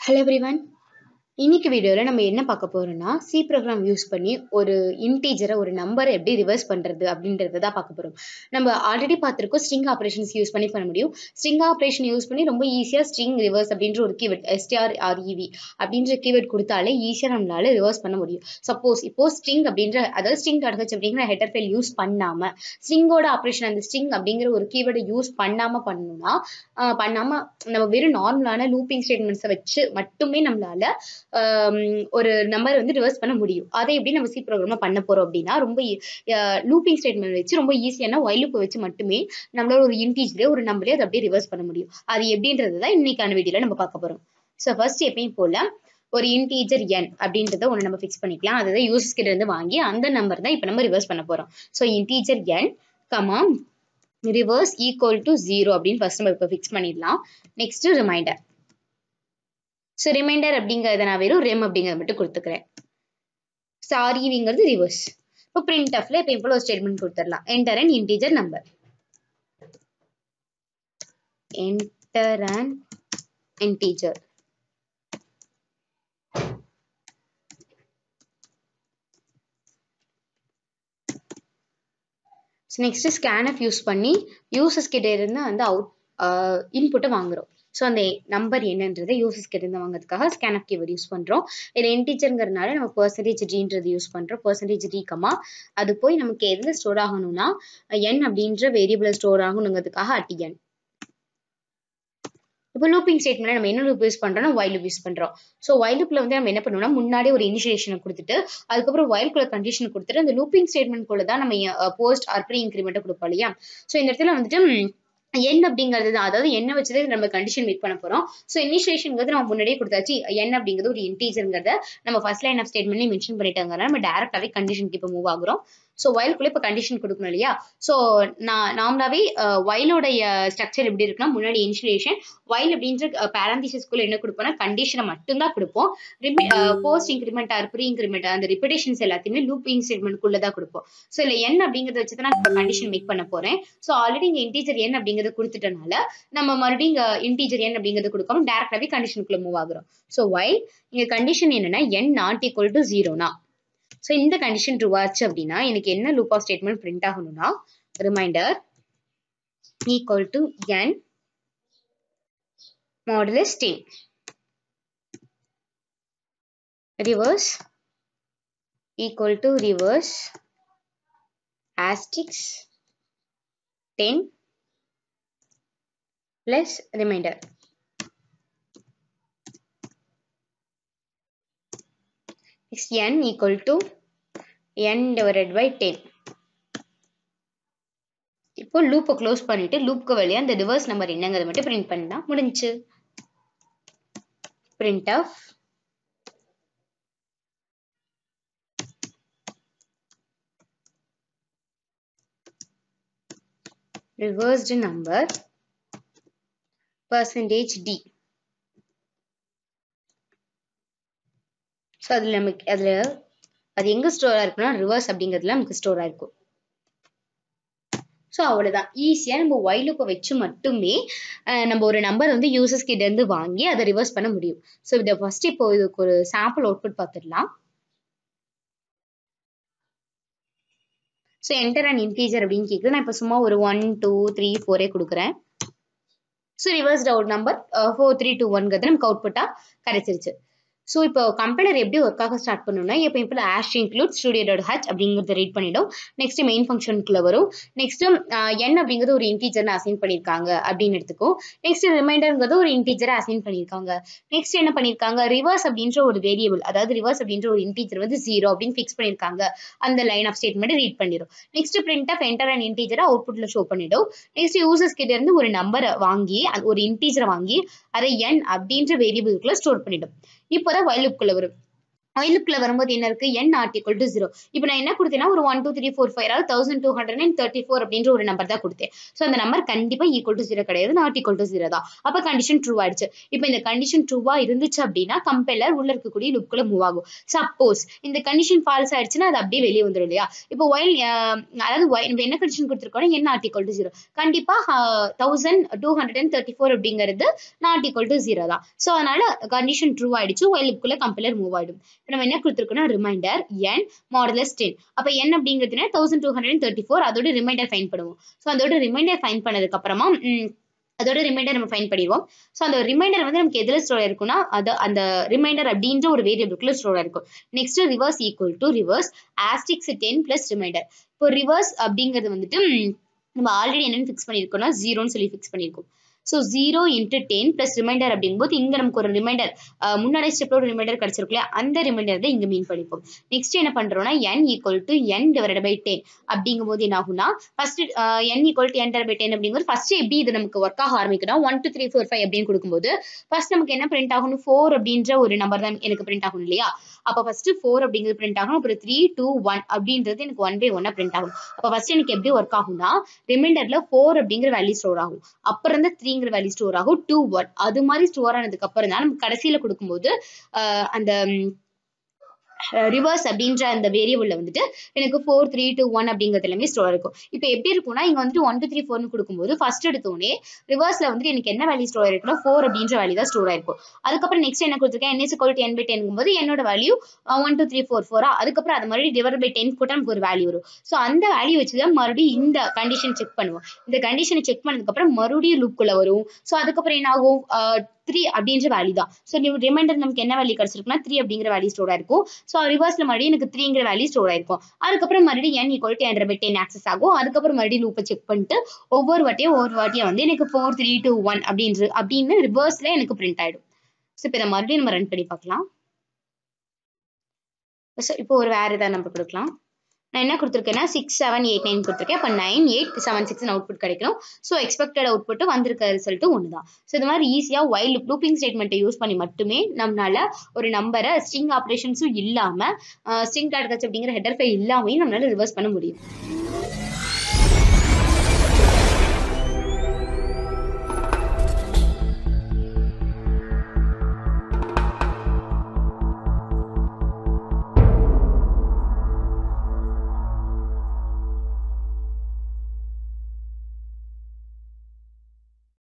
hello everyone இன்னைக்கு வீடியோவில் நம்ம என்ன பார்க்க போறோம்னா சி ப்ரோக்ராம் யூஸ் பண்ணி ஒரு இன்டீஜரை ஒரு நம்பரை எப்படி ரிவர்ஸ் பண்ணுறது அப்படின்றத தான் பார்க்க போகிறோம் நம்ம ஆல்ரெடி பார்த்துருக்கோம் ஸ்ட்ரிங் ஆப்ரேஷன்ஸ் யூஸ் பண்ணி பண்ண முடியும் ஸ்ட்ரிங் ஆப்ரேஷன் யூஸ் பண்ணி ரொம்ப ஈஸியாக ஸ்ட்ரிங் ரிவர்ஸ் அப்படின்ற ஒரு கீவேர்ட் எஸ்டிஆர் ஆர்இவி அப்படின்ற கீவேர்ட் கொடுத்தாலே ஈஸியாக நம்மளால ரிவர்ஸ் பண்ண முடியும் சப்போஸ் இப்போ ஸ்ட்ரிங் அப்படின்ற அதாவது ஸ்ட்ரிங் டாட் ஹெச் அப்படிங்கிற ஹெட்டர் ஃபைல் யூஸ் பண்ணாம ஸ்ட்ரிங்கோட ஆப்ரேஷன் அந்த ஸ்ட்ரிங் அப்படிங்கிற ஒரு கீவேர்டை யூஸ் பண்ணாம பண்ணணும்னா ஆஹ் பண்ணாம நம்ம வெறும் நார்மலான லூப்பிங் ஸ்டேட்மெண்ட்ஸை வச்சு மட்டுமே நம்மளால ஆம், ஒரு நம்பர் வந்து ரிவர்ஸ் பண்ண முடியும் அதை எப்படி நம்ம சி ப்ரோக்ராம்ல பண்ண போறோம் அப்படின்னா ரொம்ப லூப்பிங் ஸ்டேட்மெண்ட் வச்சு ரொம்ப ஈஸியான ஒயிலுக்கு வச்சு மட்டுமே நம்மளால ஒரு இன்டீஜரே ஒரு நம்பரே அதை அப்படியே ரிவர்ஸ் பண்ண முடியும் அது எப்படின்றது தான் இன்னைக்கான வீடியோல நம்ம பார்க்க போறோம் ஸோ ஃபர்ஸ்ட் எப்பயும் போல ஒரு இன்டீஜர் என் அப்படின்றத ஒன்று நம்ம ஃபிக்ஸ் பண்ணிக்கலாம் அதுதான் யூசர்ஸ் கிட்ட இருந்து வாங்கி அந்த நம்பர் தான் இப்போ நம்ம ரிவர்ஸ் பண்ண போறோம் so integer n comma reverse equal to zero அப்படின்னு ஃபர்ஸ்ட் நம்ம இப்போ ஃபிக்ஸ் பண்ணிடலாம் நெக்ஸ்ட் ரிமைண்டர் ஸோ ரிமைண்டர் அப்படிங்கிறத நான் வெறும் ரெம் அப்படிங்கிறத மட்டும் கொடுத்துக்கிறேன் சாரிங்கிறது ரிவர்ஸ் இப்போ பிரிண்ட் ஆஃப்ல இப்போ இப்போ ஒரு ஸ்டேட்மெண்ட் கொடுத்துடலாம் enter and integer number enter and integer so next scanf use பண்ணி யூசர்ஸ் கிட்ட இருந்து அந்த அவுட் இன்புட்டை வாங்குறோம் ஸோ அந்த நம்பர் என்னன்றதை யூசர்ஸ் கிட்ட இருந்து வாங்குறதுக்காக ஸ்கேனப் கீவேர்ட் யூஸ் பண்றோம் இதில் இன்டீஜருங்கிறதுனால நம்ம பர்சன்டேஜ் டீன்றது யூஸ் பண்றோம் பர்சன்டேஜ் டீக்கமா அது போய் நமக்கு எதுல ஸ்டோர் ஆகணும்னா என் அப்படின்ற வேரியபிள் ஸ்டோர் ஆகணுங்கிறதுக்காக அட் என் இப்போ லூப்பிங் ஸ்டேட்மெண்ட் நம்ம என்ன லூப் யூஸ் பண்றோம்னா வைல் லூப் யூஸ் பண்றோம் ஸோ வைல் லூப்ல வந்து நம்ம என்ன பண்ணுவோம்னா முன்னாடி ஒரு இனிஷியேஷனை கொடுத்துட்டு அதுக்கப்புறம் வைல் குள்ள கண்டிஷன் கொடுத்துட்டு அந்த லூப்பிங் ஸ்டேட்மெண்ட் குள்ள தான் நம்ம போஸ்ட் ஆர் ப்ரீ இன்க்ரிமெண்ட்டை கொடுப்போம் இல்லையா ஸோ இந்த இடத்துல வந்துட்டு ம், என் அப்படிங்கிறது தான் அதாவது என்ன வச்சுதான் நம்ம கண்டிஷன் மீட் பண்ண போறோம் ஸோ இனிஷியேஷன்ங்கிறது நம்ம முன்னாடியே கொடுத்தாச்சு என் அப்படிங்கிறது ஒரு இன்டீஜருங்கிறத நம்ம ஃபர்ஸ்ட் லைன் ஆஃப் ஸ்டேட்மெண்ட்லேயே மென்ஷன் பண்ணிட்டாங்க நம்ம டேரக்டாவே கண்டிஷனுக்கு இப்போ மூவ் ஆகுறோம் ஸோ வயலுக்குள்ள இப்போ கண்டிஷன் கொடுக்கணும் இல்லையா ஸோ நான் நார்மலாவே வயலோடைய ஸ்ட்ரக்சர் எப்படி இருக்குன்னா முன்னாடி இனிஷியேஷன் வயல் அப்படின்ற பேரந்திசஸ்குள்ள என்ன கொடுப்போம்னா கண்டிஷனை மட்டும்தான் கொடுப்போம் post increment or pre increment அந்த ரிப்பிடேஷன்ஸ் எல்லாத்தையுமே லூப்பிங் ஸ்டேட்மெண்ட்குள்ள தான் கொடுப்போம் ஸோ இல்லை என் அப்படிங்கிறத வச்சு தான் நான் இப்போ கண்டிஷன் மேக் பண்ண போறேன் ஸோ ஆல்ரெடி இங்க இன்டீஜர் என் அப்படிங்கறத கொடுத்துட்டனால நம்ம மறுபடியும் இங்க இன்டீஜர் என் அப்படிங்கறத கொடுக்காம டேரக்டாவே கண்டிஷனுக்குள்ள மூவ் ஆகுறோம் ஸோ வைல் இங்க கண்டிஷன் என்னன்னா என் நாட் ஈக்குவல் டு ஜீரோனா ஸோ இந்த கண்டிஷன் ட்ரூ ஆச்சு அப்படின்னா எனக்கு என்ன லூப் ஆஃப் ஸ்டேட்மெண்ட் பிரிண்ட் ஆகணும்னா remainder equal to n modulus ten reverse equal to reverse asterisk 10 plus remainder next n equal to n divided by 10 இப்போ லூப்பை close பண்ணிட்டு லூப்க்கு வெளியே அந்த ரிவர்ஸ் நம்பர் என்னங்கிறத மட்டும் பிரிண்ட் பண்ணா முடிஞ்சுச்சு print of reversed number percentage d so அதில் நமக்கு அதில் அது எங்கே ஸ்டோர் ஆயிருக்குன்னா ரிவர்ஸ் அப்படிங்கிறதுல நமக்கு ஸ்டோர் ஆயிருக்கும் ஸோ அவ்வளோதான் ஈஸியாக நம்ம ஒயிலுக்கு வச்சு மட்டுமே அஹ், நம்ம ஒரு நம்பர் வந்து யூசர்ஸ் கிட்ட இருந்து வாங்கி அதை ரிவர்ஸ் பண்ண முடியும் ஸோ இதை ஃபர்ஸ்ட் இப்போ இதுக்கு ஒரு சாம்பிள் அவுட்புட் பார்த்துடலாம் ஸோ என்டர் அண்ட் இன்டீஜர் அப்படின்னு கேட்குது நான் இப்போ சும்மா ஒரு ஒன் டூ த்ரீ ஃபோரே கொடுக்குறேன் so reversed out number four three two ஒன்கிறது நமக்கு அவுட்புட்டாக கிடைச்சிருச்சு ஸோ இப்போ கம்பைலர் எப்படி ஒர்க் ஆக ஸ்டார்ட் பண்ணணும்னா இப்போ இப்போ hash include studio dot H அப்படிங்கிறத ரீட் பண்ணிடும் நெக்ஸ்ட் மெயின் ஃபங்க்ஷனுக்குள்ள வரும் நெக்ஸ்ட் என் அப்படிங்கிறது ஒரு இன்டீஜர்னு அசைன் பண்ணியிருக்காங்க அப்படின்னு எடுத்துக்கும் நெக்ஸ்ட் ரிமைண்டர்ங்கிறது ஒரு இன்டீஜரை அசைன் பண்ணியிருக்காங்க நெக்ஸ்ட் என்ன பண்ணியிருக்காங்க ரிவர்ஸ் அப்படின்ற ஒரு வேரியபிள் அதாவது ரிவர்ஸ் அப்படின்ற ஒரு இன்டீஜர் வந்து ஜீரோ அப்படின்னு ஃபிக்ஸ் பண்ணியிருக்காங்க அந்த லைன் ஆஃப் ஸ்டேட்மெண்ட் ரீட் பண்ணிடும் next print of enter and இன்டீஜரை அவுட்புட்ல ஷோ பண்ணிடும் நெக்ஸ்ட் யூசர்ஸ் கிட்ட இருந்து ஒரு நம்பரை வாங்கி அது ஒரு இன்டீஜரை வாங்கி அதை என் அப்படின்ற வேரியபிளுக்குள்ள ஸ்டோர் பண்ணிடும் இப்போதான் வயலுக்குள்ள வரும் ஆயிலுக்குள்ள வரும்போது என்ன இருக்கு n not equal to zero இப்போ நான் என்ன கொடுத்தேன்னா ஒரு one two three four five அதாவது thousand two hundred and thirty four அப்படின்ற ஒரு நம்பர் தான் கொடுத்தேன் ஸோ அந்த நம்பர் கண்டிப்பா ஈக்குவல் டு ஜீரோ கிடையாது நாட் ஈக்குவல் டு ஜீரோ தான் அப்போ கண்டிஷன் ட்ரூ ஆயிடுச்சு இப்போ இந்த கண்டிஷன் ட்ரூவா இருந்துச்சு அப்படின்னா கம்பெல்லர் உள்ள இருக்கக்கூடிய லுக்குள்ள மூவ் ஆகும் சப்போஸ் இந்த கண்டிஷன் ஃபால்ஸ் ஆயிடுச்சுன்னா அது அப்படியே வெளியே வந்துடும் இல்லையா இப்போ ஒயில் அதாவது while நம்ம என்ன கண்டிஷன் கொடுத்துருக்கோம் n not equal to zero கண்டிப்பா thousand two hundred and thirty four அப்படிங்கிறது நாட் ஈக்குவல் டு ஜீரோ தான் ஸோ அதனால கண்டிஷன் ட்ரூ ஆயிடுச்சு ஒயில் லுக்குள்ள கம்பெல்லர் மூவ் ஆயிடும் இப்போ நம்ம என்ன கொடுத்துருக்கோம்னா ரிமைண்டர் என் மாடலஸ் டென் அப்போ என் அப்படிங்கிறதுனா thousand two hundred thirty four அதோட ரிமைண்டர் ஃபைன் பண்ணுவோம் ஸோ அதோட ரிமைண்டர் ஃபைன் பண்ணதுக்கு அப்புறமா ம், அதோட ரிமைண்டர் நம்ம ஃபைன் பண்ணிடுவோம் ஸோ அந்த ரிமைண்டர் வந்து நமக்கு எதில் ஸ்டோர் இருக்கும்னா அது அந்த ரிமைண்டர் அப்படின்ற ஒரு வேரியபிளுக்குள்ள ஸ்டோர் இருக்கும் next reverse equal to reverse asterisk ten plus remainder இப்போ ரிவர்ஸ் அப்படிங்கிறது வந்துட்டு ம், நம்ம ஆல்ரெடி என்னன்னு ஃபிக்ஸ் பண்ணியிருக்கோம்னா ஜீரோன்னு சொல்லி ஃபிக்ஸ் பண்ணியிருக்கோம் so zero into ten plus remainder அப்படிங்கும்போது இங்கே நமக்கு ஒரு ரிமைண்டர் முன்னாடி ஸ்டெப்ல ஒரு ரிமைண்டர் கிடைச்சிருக்கு இல்லையா அந்த ரிமைண்டர் தான் இங்கே மீன் பண்ணிப்போம் நெக்ஸ்ட் என்ன பண்றோம்னா n equal to n divide by ten அப்படிங்கும்போது என்ன ஆகும்னா first n equal to n divide by ten அப்படிங்கும்போது ஃபர்ஸ்ட் எப்படி இது நமக்கு ஒர்க் ஆக ஆரம்பிக்கணும் one two three four five அப்படின்னு கொடுக்கும்போது ஃபர்ஸ்ட் நமக்கு என்ன பிரிண்ட் ஆகணும் ஃபோர் அப்படின்ற ஒரு நம்பர் தான் எனக்கு பிரிண்ட் ஆகணும் இல்லையா அப்போ ஃபர்ஸ்ட் ஃபோர் அப்படிங்கிறது பிரிண்ட் ஆகணும் அப்புறம் த்ரீ டூ ஒன் அப்படின்றது எனக்கு ஒன் பை ஒன்னா பிரிண்ட் ஆகும் அப்போ ஃபர்ஸ்ட் எனக்கு எப்படி ஒர்க் ஆகும்னா ரிமைண்டர்ல ஃபோர் அப்படிங்கிற வேல்யூ ஸ்டோர் ஆகும் அப்புறம் தான் த்ரீங்கிற வேல்யூ ஸ்டோர் ஆகும் டூ ஒன் அது மாதிரி ஸ்டோர் ஆனதுக்கு அப்புறம் தான் நம்ம கடைசியில கொடுக்கும்போது ஆஹ் அந்த ரிவர்ஸ் அப்படின்ற அந்த வேரியபிள்ல வந்துட்டு எனக்கு ஃபோர் த்ரீ டூ ஒன் அப்படிங்கிறது எல்லாமே ஸ்டோர் இருக்கும் இப்போ எப்படி இருக்கும்னா இங்க வந்துட்டு ஒன் டூ த்ரீ ஃபோர்னு கொடுக்கும்போது ஃபர்ஸ்ட் எடுத்தோடனே ரிவர்ஸ்ல வந்துட்டு எனக்கு என்ன வேல்யூ ஸ்டோர் ஆயிருக்குன்னா ஃபோர் அப்படின்ற வேல்யூ தான் ஸ்டோர் ஆயிருக்கும் அதுக்கப்புறம் நெக்ஸ்ட் என்ன கொடுத்துருக்கேன் n is equal to n by ten போது என்னோட value one two three four ஃபோரா அதுக்கப்புறம் அது மாதிரி டிவைட் பை டென் போட்டால் நமக்கு ஒரு வேல்யூ வரும் ஸோ அந்த வேல்யூ வச்சு தான் மறுபடியும் இந்த கண்டிஷன் செக் பண்ணுவோம் இந்த கண்டிஷனை செக் பண்ணதுக்கப்புறம் மறுபடியும் லூப்குள்ள வரும் ஸோ அதுக்கப்புறம் என்ன ஆகும் த்ரீ அப்படின்ற வேல்யூ தான் ஸோ ரிமைண்டர் நமக்கு என்ன வேல்யூ கிடைச்சிருக்குன்னா த்ரீ அப்படிங்கிற வேல்யூ ஸ்டோர் ஆயிருக்கும் ஸோ ரிவர்ஸ்ல மறுபடியும் எனக்கு த்ரீங்கிற வேல்யூ ஸ்டோர் ஆயிருக்கும் அதுக்கப்புறம் மறுபடியும் n equal to hundred by ten access ஆகும் அதுக்கப்புறம் மறுபடியும் லூப்பை செக் பண்ணிட்டு ஒவ்வொரு வாட்டியும் ஒவ்வொரு வாட்டியும் வந்து எனக்கு ஃபோர் த்ரீ டூ ஒன் அப்படின்ற அப்படின்னு ரிவர்ஸ்ல எனக்கு பிரிண்ட் ஆயிடும் ஸோ இப்போ இதை மறுபடியும் நம்ம ரன் பண்ணி பார்க்கலாம் ஸோ இப்போ ஒரு வேற ஏதாவது நம்பர் கொடுக்கலாம் நான் என்ன கொடுத்துருக்கேன்னா சிக்ஸ் செவன் எயிட் நைன் கொடுத்துருக்கேன் அப்போ nine eight seven six output கிடைக்கணும் ஸோ எக்ஸ்பெக்டட் அவுட்புட் வந்திருக்க ரிசல்ட் ஒன்று தான் ஸோ இது மாதிரி ஈஸியாக வைல் லூப்பிங் ஸ்டேட்மெண்ட்டை யூஸ் பண்ணி மட்டுமே நம்மளால ஒரு நம்பரை ஸ்ட்ரிங் ஆப்ரேஷன்ஸும் இல்லாமல் ஸ்ட்ரிங் டாட் கட்ச் அப்படிங்கிற ஹெடர் ஃபைல் இல்லாமையும் நம்மளால ரிவர்ஸ் பண்ண முடியும்